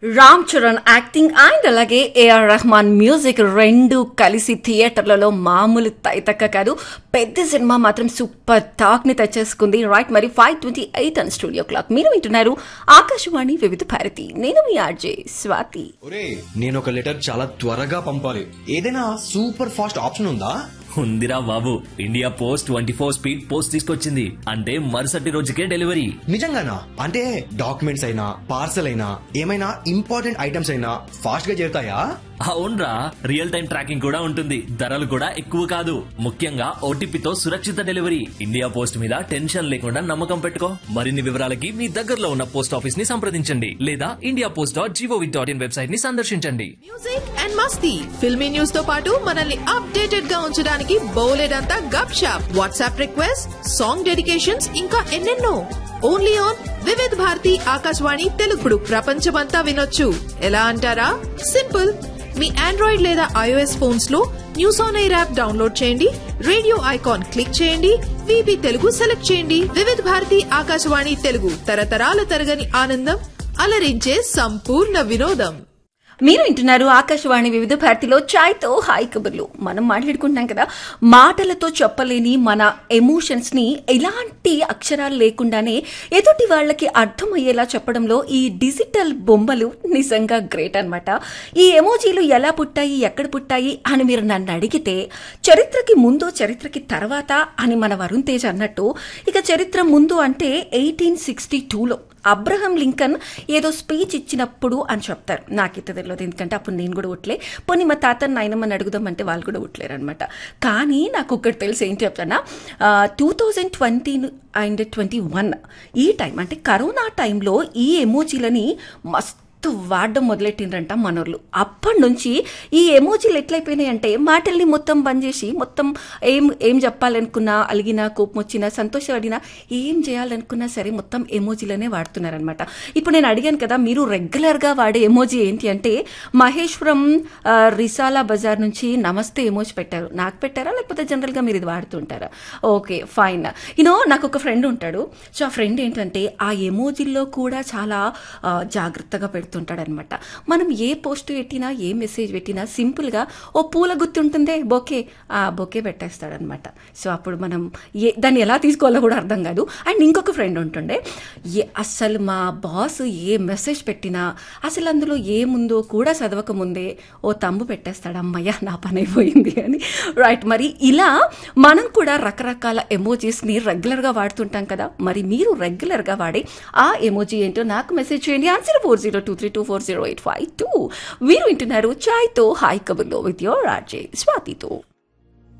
Ram Charan acting and అలాగే AR Rahman music రెండు కలిసి థియేటర్లలో మామూలు తైతక్క కాదు పెద్ద సినిమా మాత్రం సూపర్ టాక్ ని తెచ్చేసుకుంది రైట్ మరి five twenty eight and studio clock మీరు వింటున్నారు ఆకాశవాణి వివిధ భారతి నేను మీ ఆర్జే స్వాతి ఒరే నేను ఒక లెటర్ చాలా త్వరగా పంపాలి ఏదైనా సూపర్ ఫాస్ట్ ఆప్షన్ ఉందా ఉందిరా బాబు India post twenty four speed post తీసుకొచ్చింది అంటే మరుసటి రోజుకే డెలివరీ నిజంగానా అంటే డాక్యుమెంట్స్ అయినా పార్సల్ అయినా ఏమైనా ఇంపార్టెంట్ ఐటమ్స్ అయినా ఫాస్ట్ గా చేరుతాయా అవునరా రియల్ టైం ట్రాకింగ్ కూడా ఉంటుంది ధరలు కూడా ఎక్కువ కాదు ముఖ్యంగా ఓటీపీతో సురక్షిత డెలివరీ ఇండియా పోస్ట్ మీద టెన్షన్ లేకుండా నమ్మకం పెట్టుకో మరిన్ని వివరాలకి మీ దగ్గరలో ఉన్న పోస్ట్ ఆఫీస్ ని సంప్రదించండి లేదా India post dot gov dot in website ని సందర్శించండి మ్యూజిక్ అండ్ మస్తీ ఫిల్మీ న్యూస్ తో పాటు మనల్ని అప్డేటెడ్ గా ఉంచడానికి బోలెడంతా Gup Shup WhatsApp request song dedications ఇంకా ఎన్నెన్నో ఓన్లీ ఆన్ వివిధ్ భారతి ఆకాశవాణి తెలుగుడు ప్రపంచమంతా వినొచ్చు ఎలా అంటారా సింపుల్ మీ ఆండ్రాయిడ్ లేదా ఐఓఎస్ ఫోన్స్ లో news on air app download చేయండి రేడియో ఐకాన్ క్లిక్ చేయండి విబి తెలుగు సెలెక్ట్ చేయండి వివిధ్ భారతి ఆకాశవాణి తెలుగు తరతరాల తరగని ఆనందం అలరించే సంపూర్ణ వినోదం మీరు వింటున్నారు ఆకాశవాణి వివిధ భారతిలో ఛాయ్తో హాయ్ కబుర్లు మనం మాట్లాడుకుంటున్నాం కదా మాటలతో చెప్పలేని మన ఎమోషన్స్ ని ఎలాంటి అక్షరాలు లేకుండానే ఎదుటి వాళ్ళకి అర్థమయ్యేలా చెప్పడంలో ఈ డిజిటల్ బొమ్మలు నిజంగా గ్రేట్ అన్నమాట ఈ ఎమోజీలు ఎలా పుట్టాయి ఎక్కడ పుట్టాయి అని మీరు నన్ను అడిగితే చరిత్రకి ముందు చరిత్రకి తర్వాత అని మన వరుణ్ తేజ్ అన్నట్టు ఇక చరిత్ర ముందు అంటే ఎయిటీన్ సిక్స్టీ టూలో అబ్రహం లింకన్ ఏదో స్పీచ్ ఇచ్చినప్పుడు అని చెప్తారు నాకైతే తెలియదు ఎందుకంటే అప్పుడు నేను కూడా ఉట్లే పోనీ మా తాత నాయనమ్మని అడుగుదామంటే వాళ్ళు కూడా ఉట్లేరు అనమాట కానీ నాకు ఒకటి తెలిసి ఏంటి చెప్తానా two thousand twenty and twenty one ఈ టైం అంటే కరోనా టైంలో ఈ ఎమోజీలని మస్తు వాడడం మొదలెట్టిండ్రంట మనోళ్ళు అప్పటి నుంచి ఈ ఎమోజీలు ఎట్లయిపోయినాయి అంటే మాటల్ని మొత్తం బంద్ చేసి మొత్తం ఏం ఏం చెప్పాలనుకున్నా అలిగినా కోపం వచ్చినా సంతోషపడినా ఏం చేయాలనుకున్నా సరే మొత్తం ఎమోజీలనే వాడుతున్నారనమాట ఇప్పుడు నేను అడిగాను కదా మీరు రెగ్యులర్గా వాడే ఎమోజీ ఏంటి అంటే మహేశ్వరం ఆ, రిసాలా బజార్ నుంచి నమస్తే ఎమోజీ పెట్టారు నాకు పెట్టారా లేకపోతే జనరల్గా మీరు ఇది వాడుతుంటారా ఓకే ఫైన్ యూనో నాకు ఒక ఫ్రెండ్ ఉంటాడు సో ఆ ఫ్రెండ్ ఏంటంటే ఆ ఎమోజీల్లో కూడా చాలా ఆ, జాగ్రత్తగా పెడుతుంటాడు అనమాట మనం ఏ పోస్ట్ పెట్టినా ఏ మెసేజ్ పెట్టినా సింపుల్గా ఓ పూల గుత్తి ఉంటుందే బొకే ఆ బొకే పెట్టేస్తాడనమాట సో అప్పుడు మనం ఏ దాన్ని ఎలా తీసుకోవాలో కూడా అర్థం కాదు అండ్ ఇంకొక ఫ్రెండ్ ఉంటుండే ఏ అస్సలు మా బాస్ ఏ మెసేజ్ పెట్టినా అసలు అందులో ఏముందో కూడా చదవక ముందే ఓ తంబు పెట్టేస్తాడు అమ్మయ్య నా పని అయిపోయింది అని రైట్ మరి ఇలా మనం కూడా రకరకాల ఎమోజీస్ని రెగ్యులర్గా వాడుతుంటాం కదా మరి మీరు రెగ్యులర్గా వాడే ఆ ఎమోజీ ఏంటో నాకు మెసేజ్ చేయండి answer four zero two three two four zero eight five two మీరు వింటున్నారు చాయ్తో హాయ్ కబుర్లో విత్ యోర్ ఆర్జే స్వాతితో